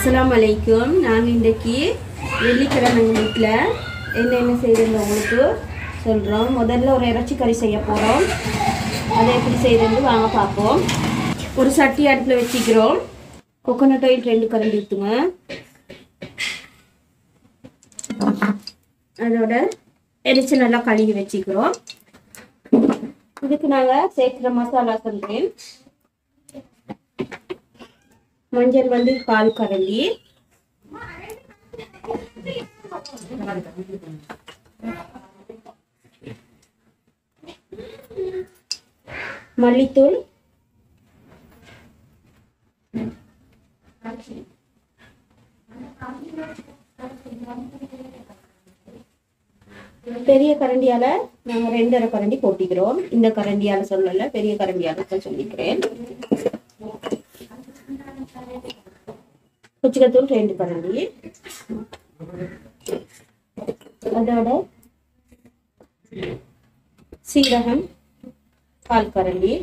அஸ்ஸலாமு அலைக்கும் நாங்கள் இன்றைக்கி வெள்ளிக்கிழமை வீட்டில் என்னென்ன செய்கிறது உங்களுக்கு சொல்கிறோம் முதல்ல ஒரு இறைச்சி கறி செய்ய போகிறோம் அதை எப்படி செய்கிறது வாங்க பார்ப்போம் ஒரு சட்டி அடுப்பில் வச்சுக்கிறோம் கொக்கனட் ஆயில் ரெண்டு கரண்டி ஊற்றுங்க அதோட இறைச்சி நல்லா கழுவி வச்சுக்கிறோம் இதுக்கு நாங்கள் சேர்க்குற மசாலா சொல்கிறேன் மஞ்சள் வந்து கால் கரண்டி மல்லித்தூள் பெரிய கரண்டியால நாங்க ரெண்டரை கரண்டி போட்டிக்கிறோம் இந்த கரண்டியால சொல்லல பெரிய கரண்டியால தான் சொல்லிக்கிறேன் குச்சிக்கத்தூள் ரெண்டு கரண்டி அதோட சீரகம் கால் கரண்டி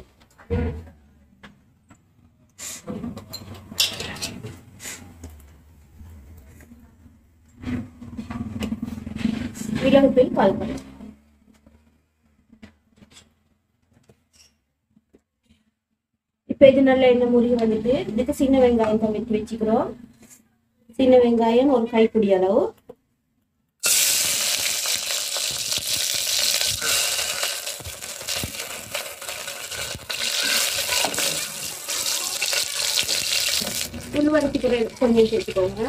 மிளகுத்தூள் கால் கரண்டி இப்போ இது நல்ல எண்ணெய் முருகி வந்துட்டு இதுக்கு சின்ன வெங்காயம் தான் வெட்டி வச்சுக்கிறோம் சின்ன வெங்காயம் ஒரு கைப்பிடி அளவு உள்வரத்துக்கு கொஞ்சம் சேர்த்துக்கோங்க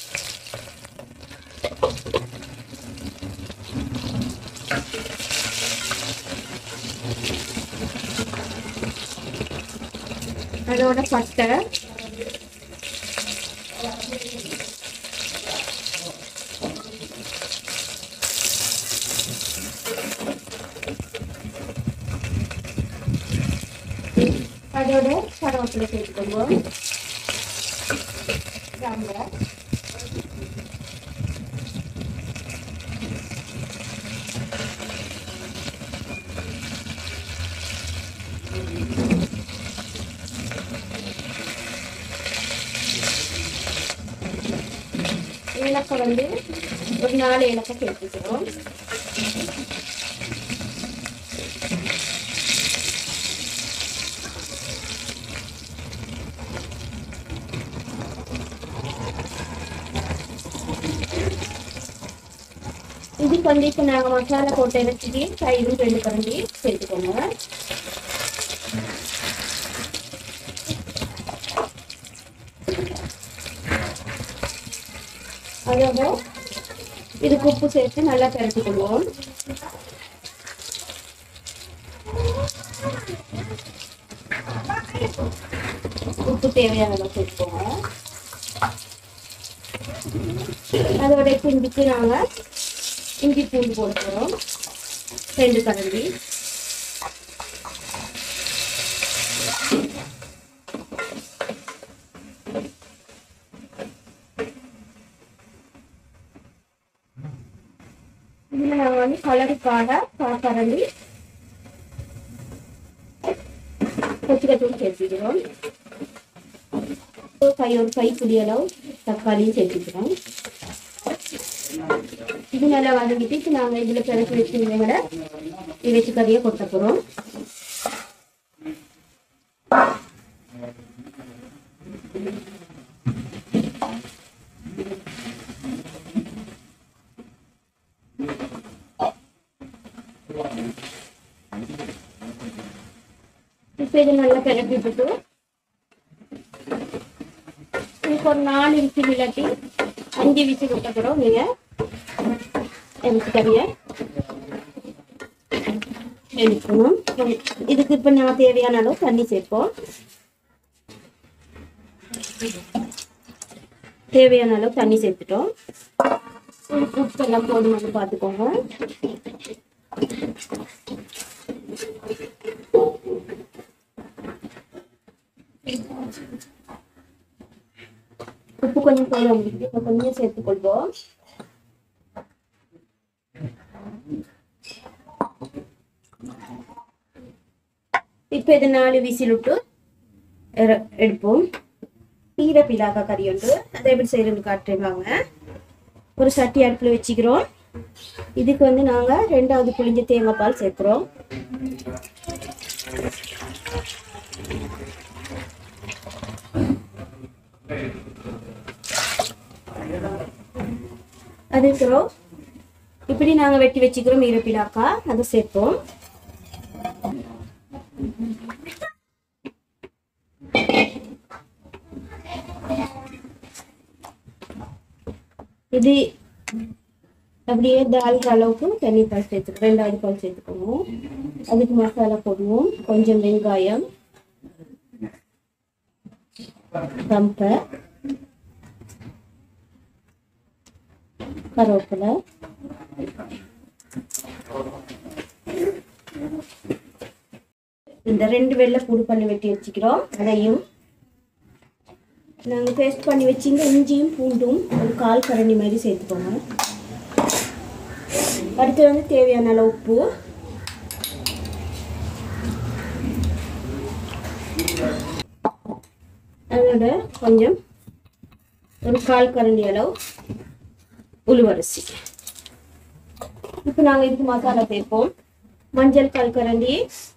அதோட பட்டை அதோட கருவேப்பிலை சேர்த்துக்கோங்க கிராம்பு ஏலக்காய் வந்து ஒரு நாலு ஏலக்காய் சேர்த்துக்கிறோம் இதுக்கு வந்து இப்போ நாங்கள் மசாலா போட்ட இறைச்சிக்கு தயிரும் ரெண்டு கரண்டி சேர்த்துக்கோங்க அதோட இதுக்கு உப்பு சேர்த்து நல்லா திரட்டிக்கொள்வோம் உப்பு தேவையான அளவு சேர்த்துக்கோங்க அதோட இப்போ இதுக்கு நாங்கள் இஞ்சி பூண்டு போட போகிறோம் ரெண்டு கரண்டி இதில் நாங்கள் வந்து கலருக்காக காக்கரண்டி கொச்சிக்கத்தூள் சேர்த்துக்கிறோம் ஒரு கை ஒரு கைப்பிடி அளவு தக்காளியும் சேர்த்துக்கிறோம் இது நல்லா வதங்கிட்டு இப்போ நாங்கள் இதில் பிறகு வச்சுருந்தோட இறைச்சி கறியை கொட்ட போகிறோம் இப்போ இது நல்லா கிளப்பி விட்டுட்டு இதுக்கு ஒரு நாலு விசில் இல்லாட்டி அஞ்சு விசில் விட்டப்பறம் நீங்கள் எனக்கு கறியை எடுக்கணும் இதுக்கு இப்போ நான் தேவையான அளவு தண்ணி சேர்ப்போம் தேவையான அளவு தண்ணி சேர்த்துட்டோம் உப்பு எல்லாம் போதுமானு பார்த்துக்கோங்க உப்பு கொஞ்சம் போதும் உங்களுக்கு இப்போ கொஞ்சம் சேர்த்துக்கொள்வோம் இப்போ இது நாலு விசில் விட்டு எற- எடுப்போம் தீ ஈர பிலாக்கா கறி உண்டு அதை எப்படி செய்யறதுன்னு காட்டுறேன் வாங்க ஒரு சட்டி அடுப்பில் வச்சுக்கிறோம் இதுக்கு வந்து நாங்கள் ரெண்டாவது புளிஞ்ச தேங்காய் பால் சேர்க்குறோம் அதுக்கப்புறம் இப்படி நாங்கள் வெட்டி வச்சுக்கிறோம் ஈரப்பிலாக்கா அதை சேர்ப்போம் இது அப்படியே தால்ற அளவுக்கு தண்ணி பால் சேர்த்துக்கணும் ரெண்டாவது பால் சேர்த்துக்கணும் அதுக்கு மசாலா போடுவோம் கொஞ்சம் வெங்காயம் கம்பை கருவேப்பிலை இந்த ரெண்டு வெள்ளை பூடு பண்ணி வெட்டி வச்சுக்கிறோம் அதையும் நாங்கள் பேஸ்ட் பண்ணி வச்சிங்க இஞ்சியும் பூண்டும் ஒரு கால் கரண்டி மாதிரி சேர்த்துக்கோங்க அடுத்து வந்து தேவையான அளவு உப்பு அதோட கொஞ்சம் ஒரு கால் கரண்டி அளவு உளுவரிசி இப்போ நாங்கள் இதுக்கு மசாலா சேர்ப்போம் மஞ்சள் கால் கரண்டி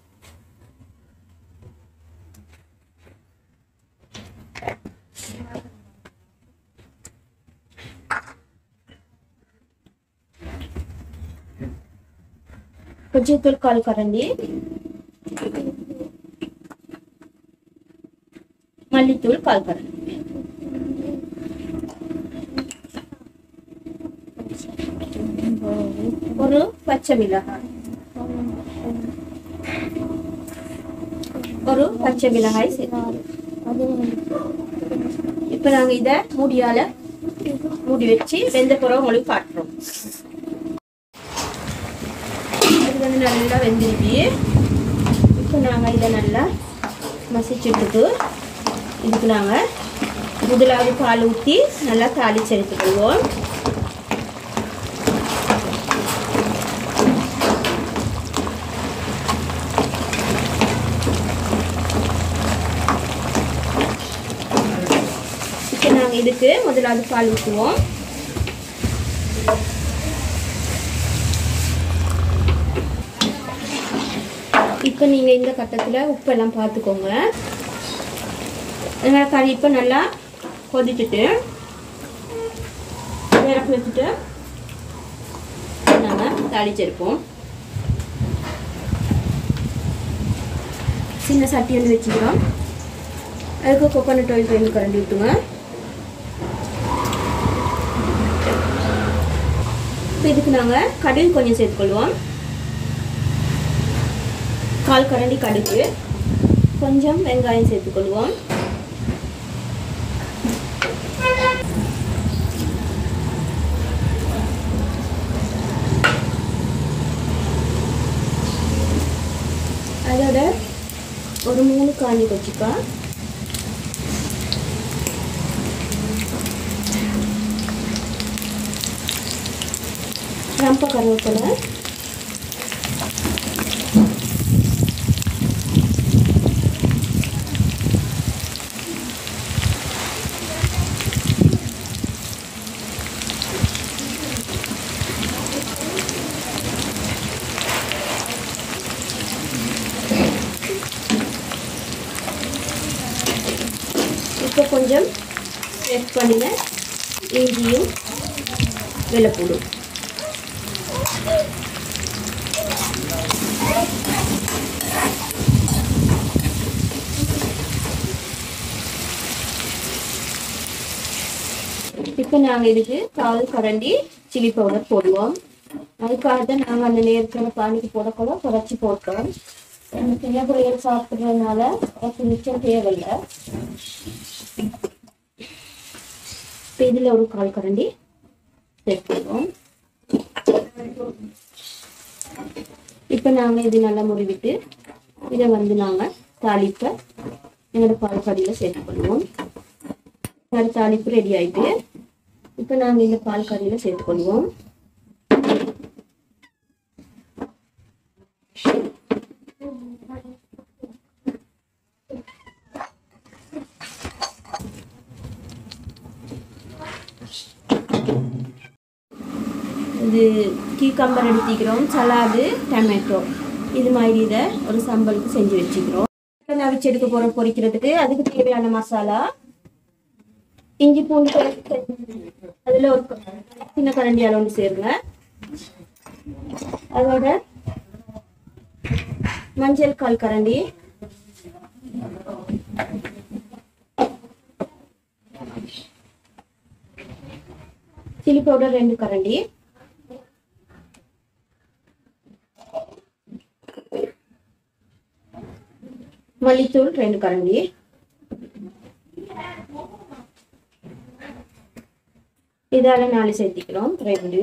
கொஞ்சத்தூள் கால் கரண்டி மல்லித்தூள் கால் கரண்டி ஒரு பச்சை மிளகாய் ஒரு பச்சை மிளகாய் சேர்த்து இப்போ நாங்கள் இதை மூடியால மூடி வச்சு வெந்த பிறகு உங்களுக்கு காட்டுறோம் இது வந்து நல்லா வெந்திருப்பி இப்போ நாங்கள் இதை நல்லா மசிச்சுட்டு இதுக்கு நாங்கள் முதலாவது பால் ஊற்றி நல்லா தாளிச்சு எடுத்துக்கொள்வோம் இப்போ நாங்கள் இதுக்கு முதலாவது பால் ஊற்றுவோம் இப்போ நீங்கள் இந்த கட்டத்தில் உப்பெல்லாம் பார்த்துக்கோங்க அதனால் கறி இப்போ நல்லா கொதிச்சுட்டு இறக்கி வச்சுட்டு நாங்கள் தாளிச்சிருப்போம் சின்ன சட்டி வந்து வச்சுக்கிறோம் அதுக்கு கோகோனட் ஆயில் ரெண்டு கரண்டி விட்டுங்க இப்போ இதுக்கு நாங்கள் கடுகு கொஞ்சம் சேர்த்துக்கொள்வோம் கால் கரண்டி கடுகு கொஞ்சம் வெங்காயம் சேர்த்துக்கொள்வோம் அதோட ஒரு மூணு காணி கொச்சிக்கா ரம்ப கருவேப்பிலை இப்போ கொஞ்சம் ரெட் பண்ணின இஞ்சியும் வெள்ளைப்பூடு இப்போ நாங்கள் இதுக்கு கால் கரண்டி சில்லி பவுடர் போடுவோம் அதுக்காக தான் நாங்கள் அந்த நேரத்தில் பானிக்கு போடக்கூட குறைச்சி போட்டோம் நம்ம சின்ன பிள்ளைகள் சாப்பிட்றதுனால எனக்கு மிச்சம் தேவையில்லை இப்போ இதில் ஒரு கால் கரண்டி சேர்த்துக்கிறோம் இப்போ நாங்கள் இது நல்லா முறிவிட்டு இதை வந்து நாங்கள் தாளிப்பை எங்களோட பால் கறியில் சேர்த்துக்கொள்வோம் கறி தாளிப்பு ரெடி ஆயிட்டு இப்போ நாங்கள் இந்த பால் கறியில் சேர்த்துக்கொள்வோம் இது கீக்கம்பர் எடுத்துக்கிறோம் சலாடு டொமேட்டோ இது மாதிரி இதை ஒரு சம்பலுக்கு செஞ்சு வச்சுக்கிறோம் சிக்கன் அவிச்சு எடுக்க போகிறோம் பொரிக்கிறதுக்கு அதுக்கு தேவையான மசாலா இஞ்சி பூண்டு பேஸ்ட் அதில் ஒரு சின்ன கரண்டி அளவு சேருங்க அதோட மஞ்சள் கால் கரண்டி சில்லி பவுடர் ரெண்டு கரண்டி மல்லித்தூள் ரெண்டு கரண்டி இதால நாலு சேர்த்திக்கிறோம் ரெண்டு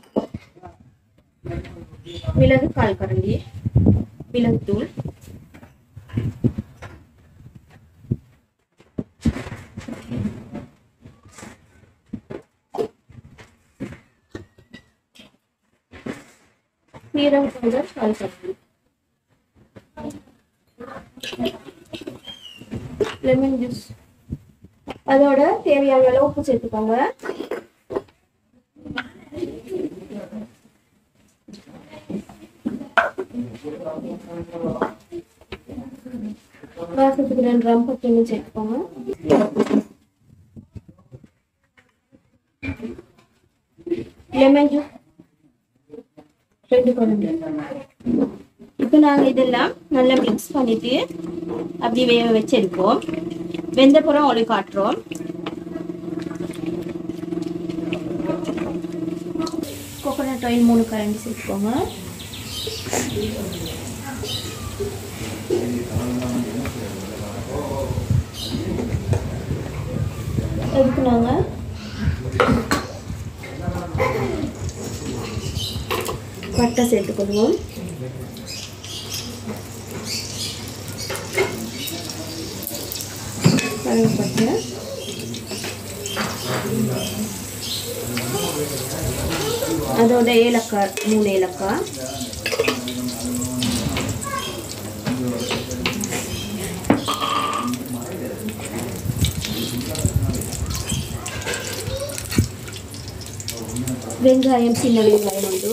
மிளகு கால் கரண்டி மிளகுத்தூள் சீரகம் பவுடர் கால் கரண்டி லெமன் ஜூஸ் அதோட தேவையான அளவு உப்பு சேர்த்துக்கோங்க வாசத்துக்கு ரெண்டு ரம்ப தண்ணி சேர்த்துக்கோங்க லெமன் ஜூஸ் ரெண்டு குழம்பு இப்போ நாங்கள் இதெல்லாம் நல்லா மிக்ஸ் பண்ணிட்டு அப்படி வேக வச்சிருக்கோம் வெந்த புறம் ஒளி காட்டுறோம் கோகோனட் ஆயில் மூணு கரண்டி சேர்த்துக்கோங்க எதுக்கு நாங்கள் பட்டை சேர்த்துக்கொள்வோம் கருவேப்பட்டை அதோட ஏலக்காய் மூணு ஏலக்காய் வெங்காயம் சின்ன வெங்காயம் உண்டு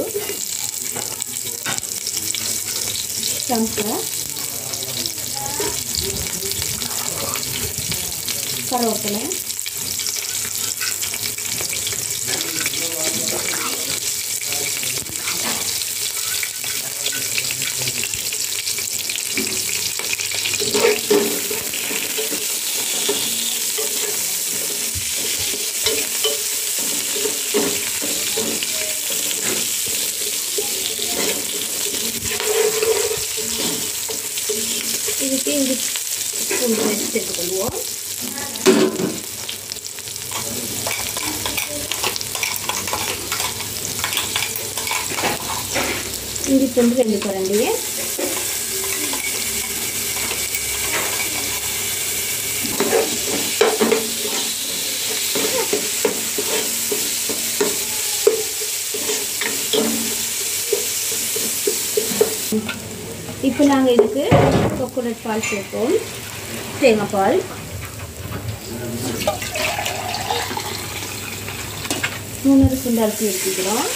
சன்ஃப்ளவர் கருவேப்பிலை இதுக்கு இஞ்சி பூண்டு பேஸ்ட் சேர்த்துக்கொள்வோம் இஞ்சி பூண்டு ரெண்டு கரண்டி இப்போ நாங்கள் இதுக்கு கோகோனட் பால் சேர்ப்போம் தேங்காய் பால் மூணு சுண்டு அரிசி எடுத்துக்கிறோம்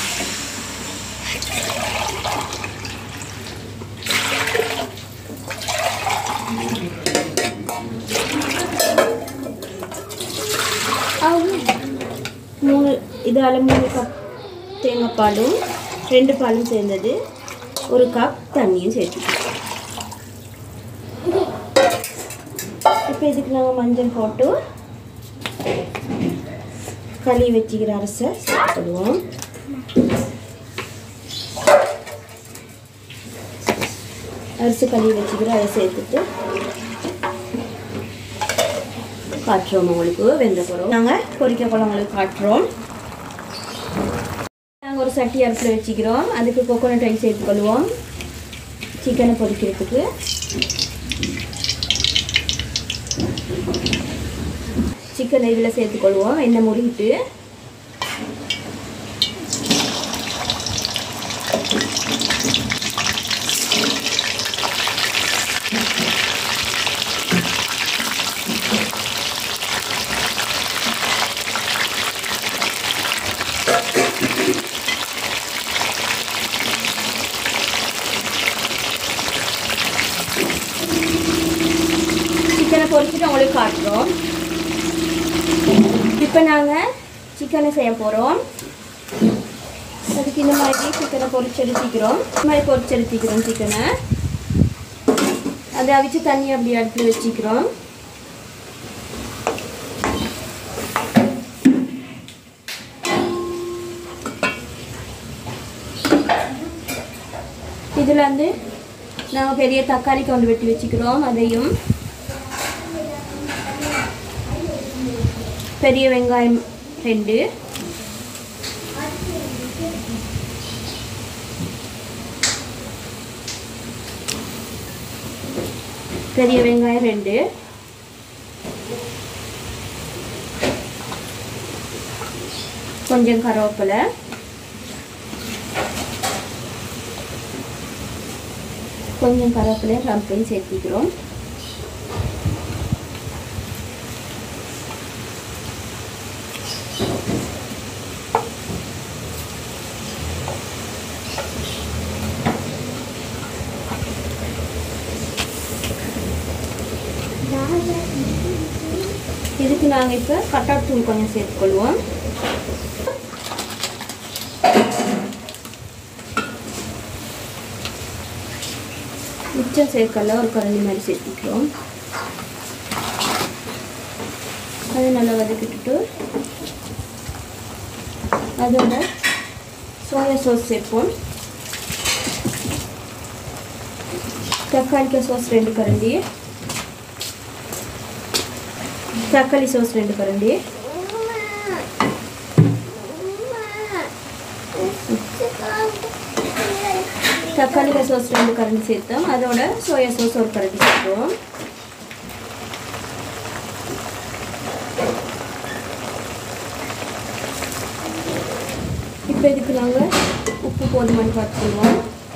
மூணு இதால் மூணு கப் தேங்காய் பாலும் ரெண்டு பாலும் சேர்ந்தது ஒரு கப் தண்ணியும் சேர்த்துக்கலாம் இப்போ இதுக்கு நாங்கள் மஞ்சள் போட்டு களி வச்சுக்கிற அரிசை சேர்த்துடுவோம் அரிசி களி வச்சுக்கிற அதை சேர்த்துட்டு காட்டுறோம் உங்களுக்கு வெந்த போகிறோம் நாங்கள் பொரிக்க போல உங்களுக்கு காட்டுறோம் நாங்கள் ஒரு சட்டி அடுப்பில் வச்சுக்கிறோம் அதுக்கு கோகோனட் ஆயில் சேர்த்துக்கொள்வோம் சிக்கனை பொரிக்கிறதுக்கு சிக்கனை இதில் சேர்த்துக்கொள்வோம் எண்ணெய் முறிட்டு இப்போ நாங்கள் சிக்கனை செய்ய போகிறோம் அதுக்கு இந்த மாதிரி சிக்கனை பொரிச்செடுத்திக்கிறோம் இந்த மாதிரி பொரிச்செடுத்திக்கிறோம் சிக்கனை அதை அவிச்சு தண்ணி அப்படி அடுப்பில் வச்சுக்கிறோம் இதில் வந்து நாங்கள் பெரிய தக்காளி கொண்டு வெட்டி வச்சுக்கிறோம் அதையும் பெரிய வெங்காயம் ரெண்டு பெரிய வெங்காயம் ரெண்டு கொஞ்சம் கருவேப்பிலை கொஞ்சம் கருவேப்பிலை ரம்பையும் சேர்த்திக்கிறோம் இதுக்கு நாங்கள் இப்போ கட்டாட் தூள் கொஞ்சம் சேர்த்துக்கொள்வோம் மிச்சம் சேர்க்கல ஒரு கரண்டி மாதிரி சேர்த்துக்கிறோம் அதை நல்லா வதக்கிட்டு அதோட சோயா சாஸ் சேர்ப்போம் தக்காளிக்காய் சாஸ் ரெண்டு கரண்டி தக்காளி சாஸ் ரெண்டு கரண்டி தக்காளி சாஸ் ரெண்டு கரண்டி சேர்த்தோம் அதோட சோயா சாஸ் ஒரு கரண்டி சேர்த்தோம் இப்போ இதுக்கு நாங்கள் உப்பு போதுமானு பார்த்துக்குவோம்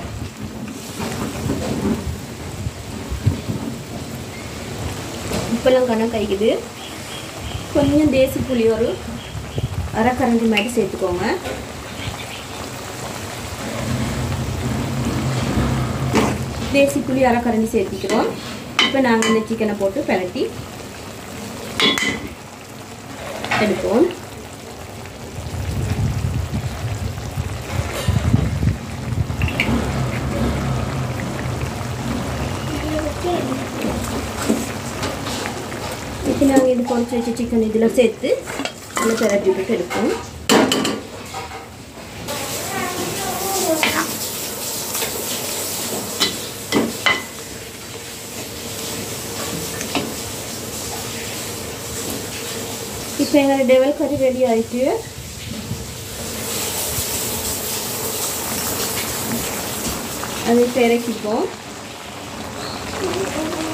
உப்பெல்லாம் கணக்கு கைக்குது கொஞ்சம் தேசி புளி ஒரு அரை கரண்டி மாதிரி சேர்த்துக்கோங்க தேசி புளி அரை கரண்டி சேர்த்திக்கிறோம் இப்போ நாங்கள் இந்த சிக்கனை போட்டு பிரட்டி எடுப்போம் இப்போ நாங்கள் இது பொறிச்சு வச்ச சிக்கன் இதில் சேர்த்து நல்லா பிரட்டி விட்டு எடுப்போம் இப்போ எங்களோட டெவல் கறி ரெடி ஆயிட்டு அதை இப்போ இறக்கிப்போம்